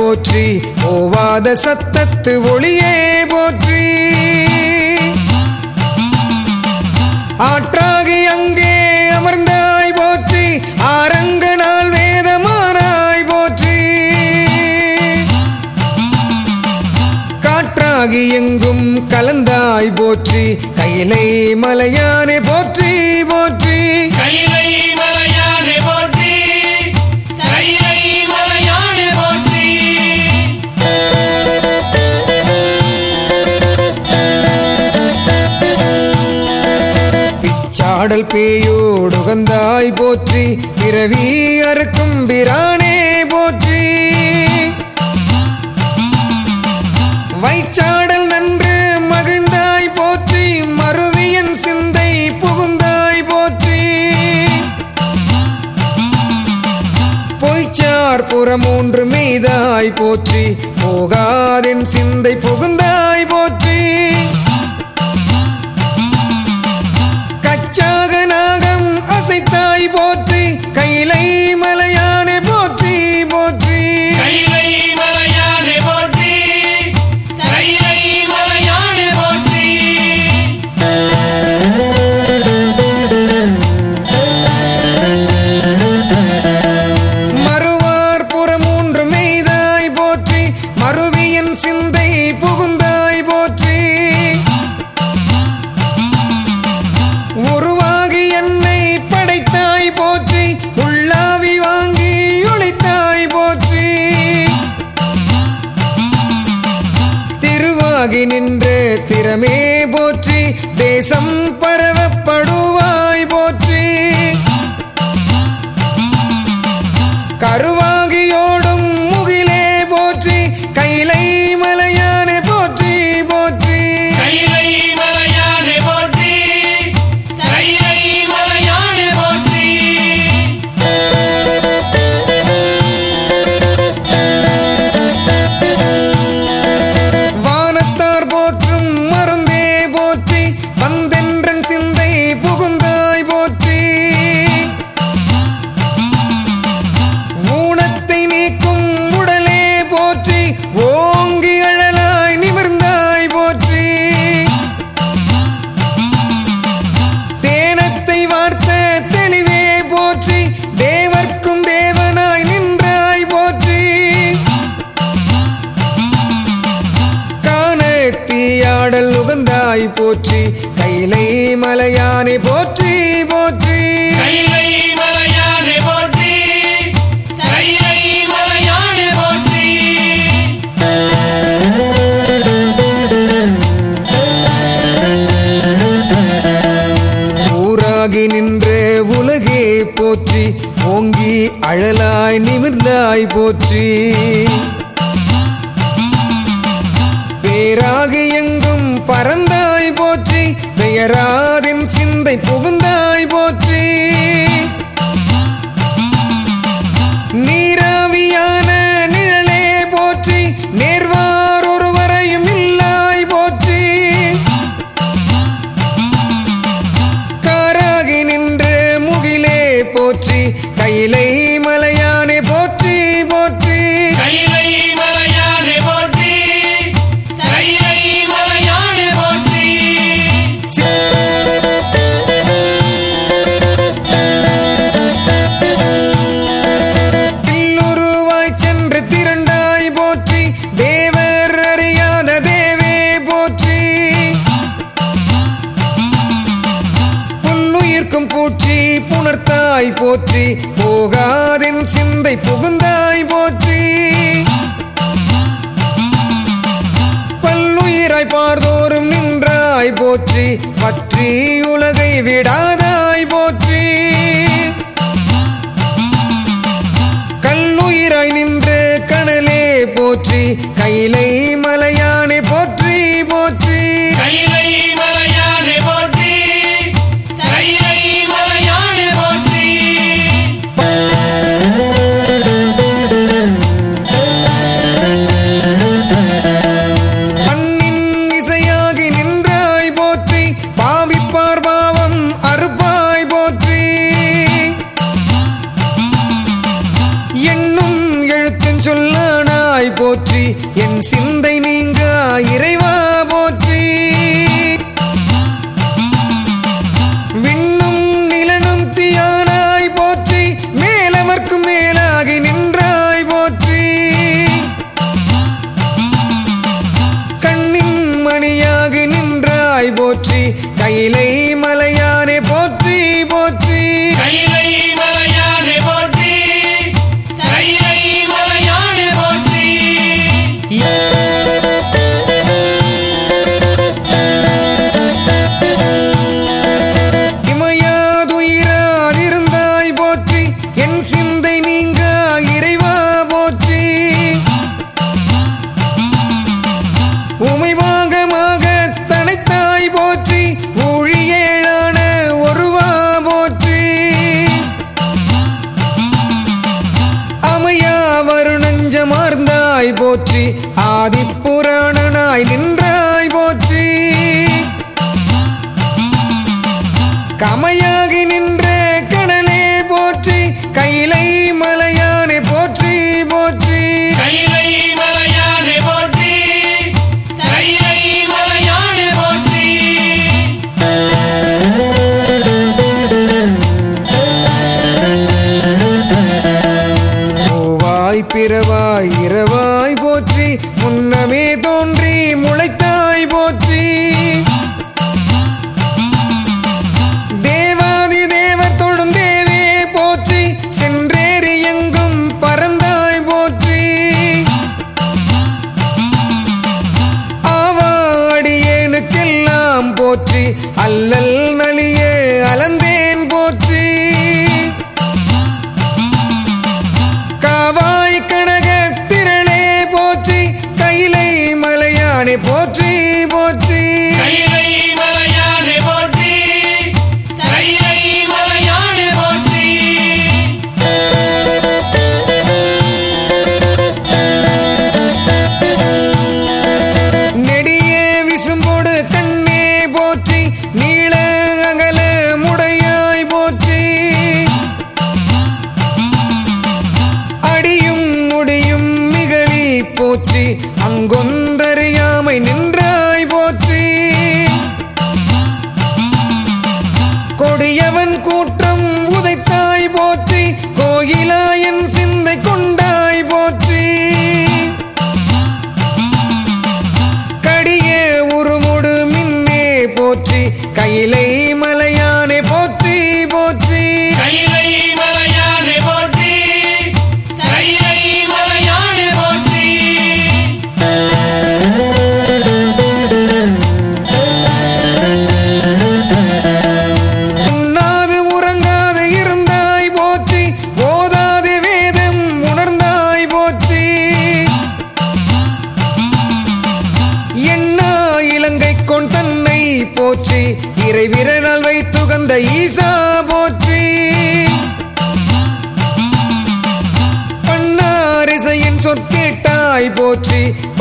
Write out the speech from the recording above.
போற்றி ஓவாத சத்தத்து ஒளியே போற்றி ஆற்றாகி அங்கே அமர்ந்தாய் போற்றி ஆரங்கனால் வேதமானாய் போற்றி காற்றாகி எங்கும் கலந்தாய் போற்றி கையிலை மலையானே போற்றி போற்றி கைலை மலையானே போற்றி கைலை மலையானே போற்றி பிச்சாடல் பேயோடு உகந்தாய் போற்றி பிறவி அறுக்கும் பிரானே போற்றி வைச்சாடல் நன்று மகிழ்ந்தாய் போற்றி மறுவியன் சிந்தை புகுந்தாய் போற்றி பொய்ச்சார் புறமூன்று மெய்தாய் போற்றி போகாதென் சிந்தை புகுந்தாய் போற்றி கச்சாக நாகம் அசைத்தாய் போற்றி கைலை மலையானே போற்றி போற்றி கைலை மலையானே போற்றி கைலை மலையானே போற்றி மறுவார் புறமூன்று மெய்தாய் போற்றி மறுவியன் சிந்தை புகுந்தாய் போற்றி உருவாகி என்னை படைத்தாய் போற்றி உள்ளாவி வாங்கி ஒளித்தாய் போற்றி திருவாகி நின்று திறமே போற்றி தேசம் பரவப்படுவாய் போற்றி கருவாகியோடும் முகிலே போற்றி கைலை மலையானே போற்றி போற்றி கைலை மலையானே போற்றி கைலை மலையானே போற்றி வானத்தார் போற்றும் மருந்தே போற்றி வந்தென்றன் சிந்தை புகுந்தாய் போற்றி ஊனத்தை நீக்கும் உடலே போற்றி ஓங்கி அழலாய் நிமிர்ந்தாய் போற்றி தேனத்தை வார்த்த தெளிவே போற்றி தேவர்க்கும் தேவனாய் நின்றாய் போற்றி காணத்தீயாடல் உகந்தாய் போற்றி கைலை மலையானே போற்றி போற்றி கைலை மலையானே போற்றி கைலை மலையானே போற்றி ஊராகி நின்ற உலகே போற்றி ஓங்கி அழலாய் நிமிர்ந்தாய் போற்றி பேராகி எங்கும் பறந்தாய் போற்றி பெயராதின் சிந்தை புகுந்தாய் போற்றி நீராவியான நிழலே போற்றி நேர்வார் ஒருவரையும் இல்லாய் போற்றி காராகி நின்று முகிலே போற்றி கைலை மலையானே போற்றி போற்றி கைலை மலையானே போற்றி கைலை மலையானே போற்றி தில்லுருவாய் சென்று திரண்டாய் போற்றி தேவர் அறியாத தேவே போற்றி புல்லுயிர்க்கும் பூச்சி புணர்த்தாய் போற்றி போகாதென் சிந்தை புகுந்தாய் போற்றி பல்லுயிராய் பார்தோறும் நின்றாய் போற்றி பற்றி உலகை விடாதாய் போற்றி கல்லுயிராய் நின்று கனலே போற்றி கைலை மலையானே போற்றி போற்றி கைலை மலையானே போற்றி கைலை மலையானே போற்றி பண்ணின் இசையாகி நின்றாய் போற்றி பாவிப்பார் பாவம் அறுப்பாய் போற்றி நின்றாய் போற்றி ஆதிப்புராணனாய் நின்றாய் போற்றி கமையாகி நின்ற கடலே போற்றி கைலை மலையானே போற்றி போற்றி கைலை மலையானே போற்றி கைலை மலையானே போற்றி பூவாய் பிறவாய் இரவாய் போற்றி முன்னமே தோன்றி முளைத்தாய் போற்றி தேவாதி தேவர் தொடும் தேவே போற்றி சென்றேறி எங்கும் பறந்தாய் போற்றி ஆவாடியேனுக்கெல்லாம் போற்றி அல்லல் நலிய அலந்தேன் போற்றி காவாய் கனக திரளே போற்றி கைலை மலையானே போற்றி போற்றி கைலை மலையானே போற்றி கைலை மலையானே போற்றி நெடிய விசும்போடு கண்ணே போற்றி நீள அகல முடையாய் போற்றி அடியும் முடியும் மிகழி போற்றி அங்கொன்றறியாமை நின்றாய் போற்றி கொடியவன் கூற்றம் உதைத்தாய் போற்றி கோயிலாயன் சிந்தை கொண்டாய் போற்றி கடிய உருமுடு மின்னே போற்றி கைலை மலையானே போற்றி போற்றி கைலை மலையானே போற்றி கைலை மலையானே போற்றி உண்ணாது உறங்காது இருந்தாய் போற்றி ஓதாது வேதம் உணர்ந்தாய் போற்றி எண்ணா இலங்கை கொண் தன்னை போற்றி இறை விரலால் வைத்துகந்த ஈசா போற்றி பன்னாரிசையின் சொற்கேட்டாய் போற்றி